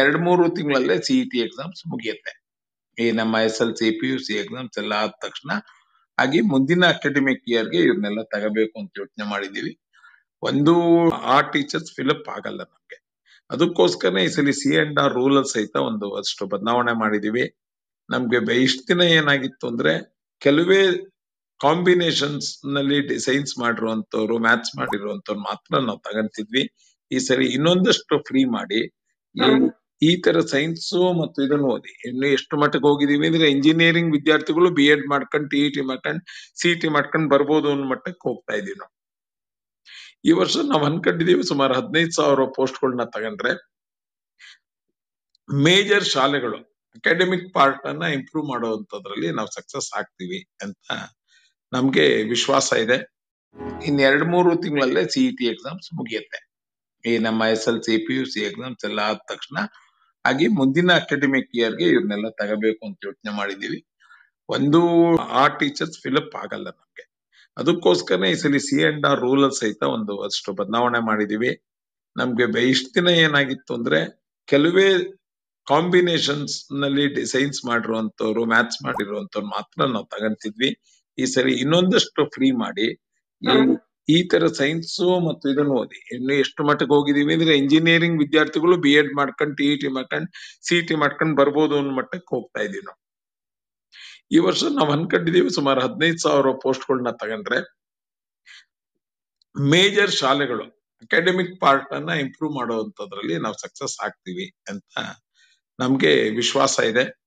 ಎರಡ್ ಮೂರು ತಿಂಗಳಲ್ಲೇ ಸಿಇಟಿ ಎಕ್ಸಾಮ್ಸ್ ಮುಗಿಯುತ್ತೆ ಈ ನಮ್ಮ S L C P U C exams ಎಲ್ಲ ಆದ ತಕ್ಷಣ ಹಾಗೆ ಮುಂದಿನ ಅಕಾಡೆಮಿಕ್ ಇಯರ್ಗೆ ಇವ್ರನ್ನೆಲ್ಲ ತಗೋಬೇಕು ಅಂತ ಯೋಚನೆ ಮಾಡಿದೀವಿ ಒಂದು ಆ ಟೀಚರ್ಸ್ ಫಿಲಪ್ ಆಗಲ್ಲ ನಮ್ಗೆ ಅದಕ್ಕೋಸ್ಕರ ಈ ಸಲ ಸಿ ಅಂಡ್ ಆರ್ ರೂಲ್ ಸಹಿತ ಒಂದು ಅಷ್ಟು ಬದಲಾವಣೆ ಮಾಡಿದೀವಿ ನಮ್ಗೆ ಬೆ- ಇಷ್ಟ್ ದಿನ ಏನಾಗಿತ್ತು ಅಂದ್ರೆ ಕೆಲವೇ ಕಾಂಬಿನೇಷನ್ಸ್ ನಲ್ಲಿ ಸೈನ್ಸ್ ಮಾಡಿರುವಂತವ್ರು ಮ್ಯಾಥ್ಸ್ ಮಾಡಿರುವಂತವ್ರು ಮಾತ್ರ ನಾವು ತಗೊಂತಿದ್ವಿ ಈ ಸರಿ ಇನ್ನೊಂದಷ್ಟು ಫ್ರೀ ಮಾಡಿ ಈ- ಈ ತರ ಸೈನ್ಸ್ ಮತ್ತು ಇದನ್ನು ಓದಿ ಇನ್ನು ಎಷ್ಟು ಮಟ್ಟಕ್ಕೆ ಹೋಗಿದೀವಿ ಅಂದ್ರೆ ಇಂಜಿನಿಯರಿಂಗ್ ವಿದ್ಯಾರ್ಥಿಗಳು ಬಿ ಎಡ್ ಮಾಡ್ಕೊಂಡು ಟಿ ಟಿ ಮಾಡ್ಕೊಂಡು ಸಿ ಟಿ ಮಾಡ್ಕೊಂಡು ಬರ್ಬೋದು ಅನ್ನೋ ಮಟ್ಟಕ್ಕೆ ಹೋಗ್ತಾ ಇದೀವಿ ನಾವು ಈ ವರ್ಷ ನಾವು ಅನ್ಕೊಂಡಿದೀವಿ ಸುಮಾರು ಹದಿನೈದು ಸಾವಿರ ಪೋಸ್ಟ್ಗಳನ್ನ ತಗೊಂಡ್ರೆ ಮೇಜರ್ ಶಾಲೆಗಳು ಅಕಾಡೆಮಿಕ್ ಪಾರ್ಟ್ ಅನ್ನ ಇಂಪ್ರೂವ್ ಮಾಡುವಂತದ್ರಲ್ಲಿ ನಾವು ಸಕ್ಸಸ್ ಆಗ್ತೀವಿ ಅಂತ ನಮ್ಗೆ ವಿಶ್ವಾಸ ಇದೆ ಇನ್ ಎರಡ್ ಮೂರು ತಿಂಗಳಲ್ಲೇ ಸಿಇಟಿ ಎಕ್ಸಾಮ್ಸ್ ಮುಗಿಯುತ್ತೆ ಈ ನಮ್ಮ S L C P U C exams ಎಲ್ಲ ಆದ ತಕ್ಷಣ ಹಾಗೆ ಮುಂದಿನ ಅಕಾಡೆಮಿಕ್ ಇಯರ್ಗೆ ಇವ್ರನ್ನೆಲ್ಲ ತಗೋಬೇಕು ಅಂತ ಯೋಚನೆ ಮಾಡಿದೀವಿ ಒಂದು ಆ ಟೀಚರ್ಸ್ ಫಿಲಪ್ ಆಗಲ್ಲ ನಮ್ಗೆ ಅದಕ್ಕೋಸ್ಕರ ಈ ಸಲ ಸಿ ಅಂಡ್ ಆರ್ ರೂಲ್ ಸಹಿತ ಒಂದು ಅಷ್ಟು ಬದಲಾವಣೆ ಮಾಡಿದೀವಿ ನಮ್ಗೆ ಬೆ- ಇಷ್ಟ್ ದಿನ ಏನಾಗಿತ್ತು ಅಂದ್ರೆ ಕೆಲವೇ ಕಾಂಬಿನೇಷನ್ಸ್ ನಲ್ಲಿ ಸೈನ್ಸ್ ಮಾಡಿರುವಂತವ್ರು ಮ್ಯಾಥ್ಸ್ ಮಾಡಿರುವಂತವ್ರು ಮಾತ್ರ ನಾವು ತಗೊಂತಿದ್ವಿ ಈ ಸರಿ ಇನ್ನೊಂದಷ್ಟು ಫ್ರೀ ಮಾಡಿ ಈ- ಈ ತರ ಸೈನ್ಸ್ ಮತ್ತು ಇದನ್ನು ಓದಿ ಇನ್ನು ಎಷ್ಟು ಮಟ್ಟಕ್ಕೆ ಹೋಗಿದೀವಿ ಅಂದ್ರೆ ಇಂಜಿನಿಯರಿಂಗ್ ವಿದ್ಯಾರ್ಥಿಗಳು ಬಿ ಎಡ್ ಮಾಡ್ಕೊಂಡು ಟಿ ಟಿ ಮಾಡ್ಕೊಂಡು ಸಿ ಟಿ ಮಾಡ್ಕೊಂಡು ಬರ್ಬೋದು ಅನ್ನೋ ಮಟ್ಟಕ್ಕೆ ಹೋಗ್ತಾ ಇದೀವಿ ನಾವು ಈ ವರ್ಷ ನಾವು ಅನ್ಕೊಂಡಿದೀವಿ ಸುಮಾರು ಹದಿನೈದು ಸಾವಿರ ಪೋಸ್ಟ್ಗಳನ್ನ ತಗೊಂಡ್ರೆ ಮೇಜರ್ ಶಾಲೆಗಳು ಅಕಾಡೆಮಿಕ್ ಪಾರ್ಟ್ ಅನ್ನ ಇಂಪ್ರೂವ್ ಮಾಡುವಂತದ್ರಲ್ಲಿ ನಾವು ಸಕ್ಸಸ್ ಆಗ್ತೀವಿ ಅಂತ ನಮ್ಗೆ ವಿಶ್ವಾಸ ಇದೆ